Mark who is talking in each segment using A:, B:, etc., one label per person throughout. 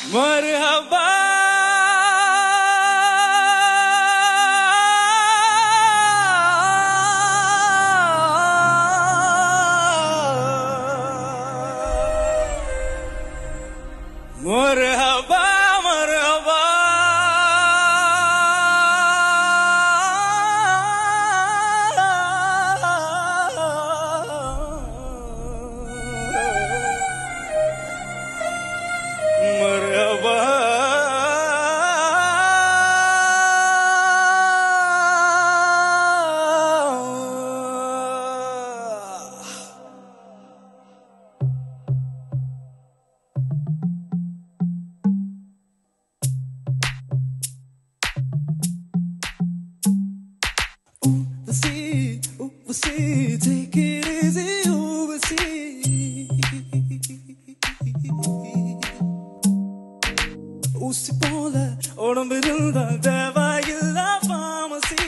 A: மர்ஹபா மர்ஹபா மர்ஹபா மர்ஹபா Oversee, oversee, take it easy, oversee. ஊசி போல உடம்பிருந்தால் தேவையில்ல pharmacy.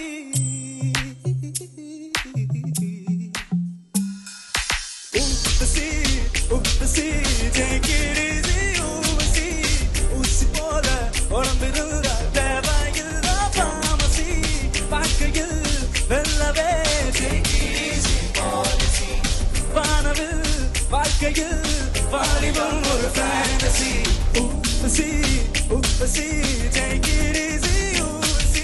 A: Oversee, oversee, take it easy, oversee. ஊசி போல உடம்பிருந்தால் தேவையில்ல pharmacy. வாழ்க்கையில் வெல்லவே take it easy, policy. வானவில் வாழ்க்கையில் வாலிபம் ஒரு fantasy. ஊசி, ஊசி, take it easy, ஊசி.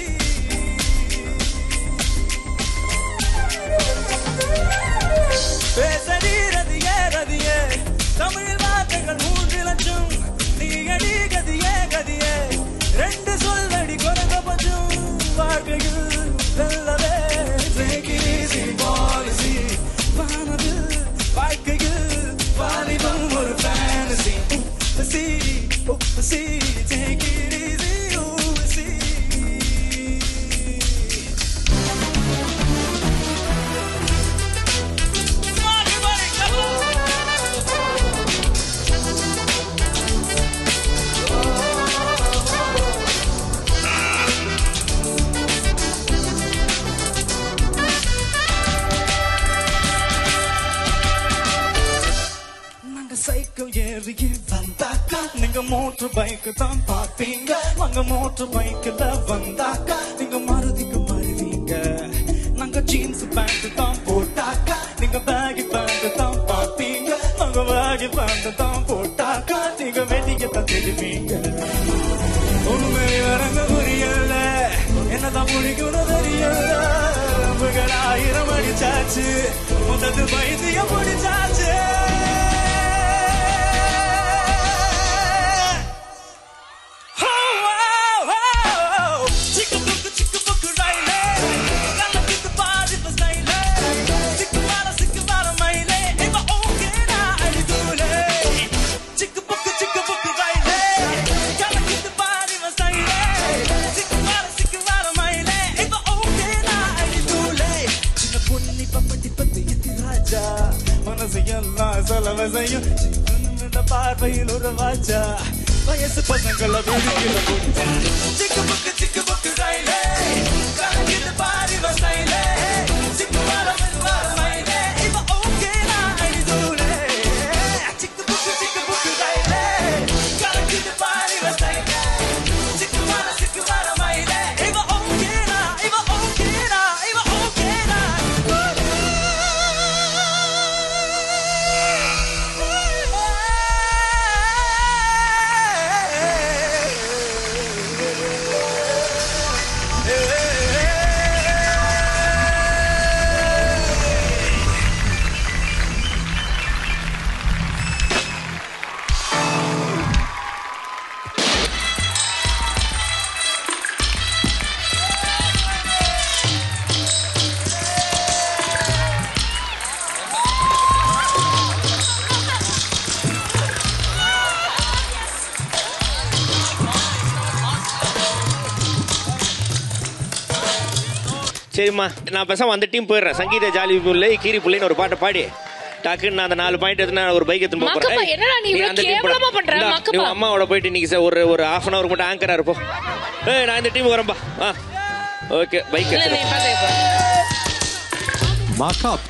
A: பேசடி ரதியே ரதியே தமிழில் வார்த்தைகள் மூன்று லட்சம் நீ அடி கதியே கதியே ரெண்டு சொல்வடி குறைந்தபட்சம் வாழ்க்கையில் வெல்லவே take it easy policy வானவில் வாழ்க்கையில் வாலிபம் ஒரு fantasy ஊசி, ஊசி, take it easy, ஊசி. நாங்க சைக்கிள் ஏறி வந்தாக்கா நீங்க மோட்டர் பைக் தான் பார்ப்பீங்க நாங்க மோட்டர் பைக்ல வந்தாக்கா நீங்க மருதிக்கு மருவீங்க நாங்க ஜீன்ஸ் பேண்ட் தான் போட்டாக்கா நீங்க பேகி பேண்ட் தான் பார்ப்பீங்க நாங்க பேகி பேண்ட் தான் போட்டாக்கா நீங்க வெளியே தான் தெரிவீங்க ஒண்ணுமே இறங்க புரியல என்னதான் முடிக்கணும் தெரியல நம்புகள் ஆயிரம் அடிச்சாச்சு முதல் வைத்தியம் முடிச்சாச்சு Ho, ho, ho. Chicka booka, chicka booka, Riley. Gotta get the body for style. Chicka bada, chicka bada, maile. Eva okay na, ali dule. Chicka booka, chicka booka, Riley. Gotta get the body for style. Chicka bada, chicka bada, maile. Eva okay na, ali dule. சின்ன பொண்ணி பப்பட்டி பத்தி எத்தி ராஜா மனசு எல்லாம் செலவு செய்யும் சின்ன பார்வையில் ஒரு வாஜா வயசு பசங்கள வீடுகள போட்டா சிக்கு புக்கு சிக்கு புக்கு ரயிலே கலக்கிட்டு பாடி வசையிலே சிக்கு வர வர மயிலே இவ ஓகே நான் அடிதூலே சிக்கு புக்கு சிக்கு புக்கு ரயிலே கலக்கிட்டு பாடி வசையிலே சிக்கு வர சிக்கு வர மயிலே இவ ஓகே நான் இவ ஓகே நான் இவ ஓகே
B: சரிம்மா நான் பேசாம அந்த டீம் போயிடுறேன் சங்கீத ஜாலி புள்ளை கீரி புள்ளைன்னு ஒரு பாட்டை பாடி டக்குன்னு நான் அந்த நாலு பாயிண்ட் எடுத்து நான் ஒரு பைக் எடுத்து போக
C: மக்கப்பா,
B: போறேன்
C: என்னடா நீ இவ்வளவு
B: அந்த team போடா.
C: கேவலமா பண்ற,
B: இந்தா,
C: மக்கப்பா.
B: நீ அம்மாவோட போயிட்டு இன்னைக்கு சார் ஒரு ஒரு ஹாஃப் அன் அவர் மட்டும் ஆங்கரா இருப்போம் ஏய் நான் இந்த டீம் வரேன்பா ஆ ஓகே பைக்
C: இல்ல, நீ பாத்து இப்போ.
D: Mark up.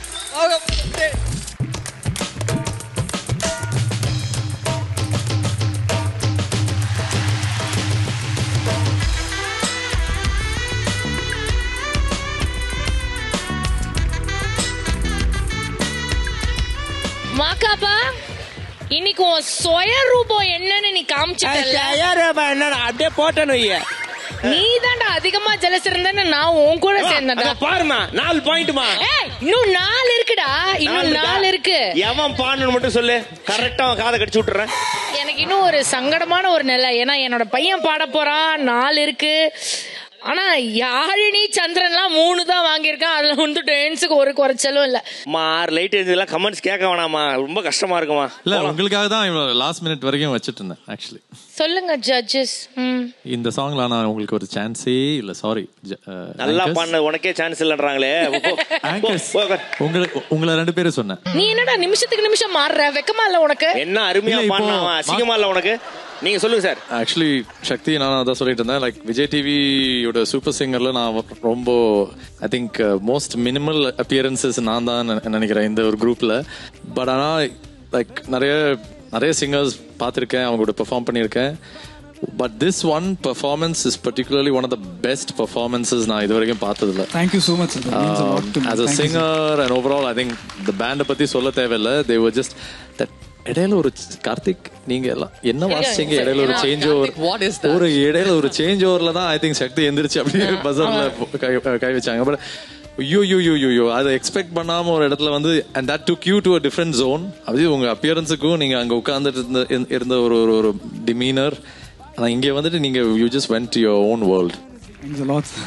C: இன்னைக்கு உன் சுய ரூபம் என்னன்னு நீ காமிச்சிட்டல
B: என்னடா அப்படியே போட்டேன்னு வைய
C: நீ தான்டா அதிகமா ஜலஸ் இருந்தேன்னு நான் உன் கூட சேர்ந்தேன்டா
B: அத பாருமா நாலு பாயிண்ட்மா
C: ஏய் இன்னும் நாலு இருக்குடா இன்னும் நாலு இருக்கு
B: எவன் பாடணும் மட்டும் சொல்லு கரெக்டா அவன் காதை கடிச்சு விட்டுறேன்
C: எனக்கு இன்னும் ஒரு சங்கடமான ஒரு நிலை ஏன்னா என்னோட பையன் பாட போறான் நாலு இருக்கு ஆனா யாழினி சந்திரன்லாம் மூணு தான் வாங்கியிருக்கான் அதுல வந்து டான்ஸுக்கு ஒரு குறைச்சலும் இல்ல
B: மா ஆறு லைட் இதெல்லாம் கமெண்ட்ஸ் கேட்க வேணாமா ரொம்ப கஷ்டமா இருக்குமா
D: இல்ல உங்களுக்காக தான் லாஸ்ட் மினிட் வரைக்கும் வச்சிட்டு இருந்தேன் ஆக்சுவலி
C: சொல்லுங்க ஜட்ஜஸ்
D: இந்த சாங்ல நான் உங்களுக்கு ஒரு சான்ஸே இல்ல சாரி
B: நல்லா பண்ண உனக்கே சான்ஸ் இல்லன்றாங்களே போ, போ, போ, போ, உட்கார்.
D: உங்களுக்கு உங்களை ரெண்டு பேரும் சொன்னேன்
C: நீ என்னடா நிமிஷத்துக்கு நிமிஷம் மாறுற வெக்கமா இல்ல உனக்கு
B: என்ன அருமையா
D: இல்ல, இப்போ
B: பாடினான் அசிங்கமா இல்ல உனக்கு நீங்க சொல்லுங்க சார்
D: ஆக்சுவலி சக்தி நான் அதான் சொல்லிட்டு இருந்தேன் லைக் விஜய் டிவியோட சூப்பர் சிங்கர்ல நான் ரொம்ப I think most minimal appearances நான் தான் நினை- நினைக்கிறேன் இந்த ஒரு குரூப்ல பட் ஆனா லைக் நிறைய நிறைய சிங்கர்ஸ் பார்த்துருக்கேன் அவங்களோட பெர்ஃபார்ம் பண்ணியிருக்கேன் but this one performance is particularly one of the best performances நான் இது வரைக்கும் பார்த்ததில்ல
E: Thank you so much. sir. That means a lot to me.
D: As a
E: Thank you, sir.
D: Singer and overall I think இந்த பேண்டை பத்தி சொல்ல தேவையில்ல தே were just that இடையில ஒரு கார்த்திக் நீங்க எல்லாம் என்ன வாசிச்சீங்க இடையில ஒரு change over
F: what is that?
D: ஒரு இடையில ஒரு சேஞ்ச் ஓவர்ல தான் ஐ திங்க் சக்தி எந்திரிச்சு அப்படியே பஜர்ல கை கை வச்சாங்க பட் ஐயோ யோ யோ யோ யோ அதை எக்ஸ்பெக்ட் பண்ணாம ஒரு இடத்துல வந்து and that took you to a different zone அப்படியே உங்க அப்பியரன்ஸுக்கும் நீங்க அங்க உட்கார்ந்துட்டு இருந்த இருந்த ஒரு ஒரு ஒரு டிமீனர் ஆனா இங்க வந்துட்டு நீங்க you just went to your own world
E: Thanks a lot. sir.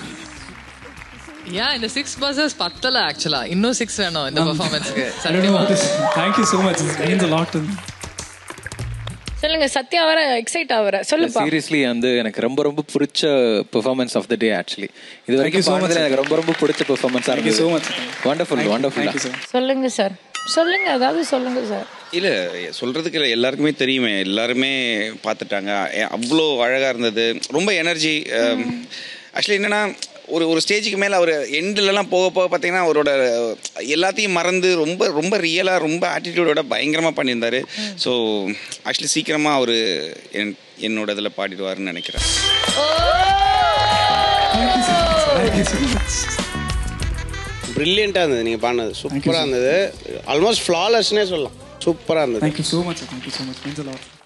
F: ஏன் இந்த சிக்ஸ் பஸ்ஸஸ் பத்தல ஆக்சுவலா இன்னும் சிக்ஸ் வேணும் இந்த பெர்ஃபார்மன்ஸ்க்கு
E: I don't know what is. Thank you so much. It means a lot to me.
C: சொல்லுங்க சத்யா வர எக்ஸைட் ஆகுற சொல்லுப்பா
G: சீரியஸ்லி வந்து எனக்கு ரொம்ப ரொம்ப பிடிச்ச performance of the day actually இது
E: you
G: வரைக்கும்
E: so much,
G: பாடுறதுல
E: sir.
G: எனக்கு ரொம்ப ரொம்ப பிடிச்ச பெர்ஃபார்மன்ஸா
E: Thank you so much.
G: இருந்தது wonderful
E: Thank you,
G: wonderful
E: Thank you, sir.
C: சொல்லுங்க சார் சொல்லுங்க அதாவது சொல்லுங்க சார்
H: இல்ல சொல்றதுக்கு இல்ல எல்லாருக்குமே தெரியுமே எல்லாருமே பார்த்துட்டாங்க எ- அவ்வளோ அழகா இருந்தது ரொம்ப எனர்ஜி ஆக்சுவலி என்னன்னா ஒரு ஒரு ஸ்டேஜுக்கு மேல அவர் எண்ட்லலாம் போக போக பார்த்தீங்கன்னா அவரோட எல்லாத்தையும் மறந்து ரொம்ப ரொம்ப ரியலா ரொம்ப ஆட்டிடியூடோட பயங்கரமா பண்ணியிருந்தாரு ஸோ ஆக்சுவலி சீக்கிரமா அவர் என் என்னோட இதில் பாடிடுவாருன்னு நினைக்கிறேன்
E: Thank you so much. Thank you so much.
I: பிரில்லியண்டாக இருந்தது நீங்கள் பாடினது சூப்பராக இருந்தது ஆல்மோஸ்ட் ஃப்ளாலெஸ்னே சொல்லலாம் சூப்பராக இருந்தது
E: Thank you so much. sir. Thank you so much. Means a lot.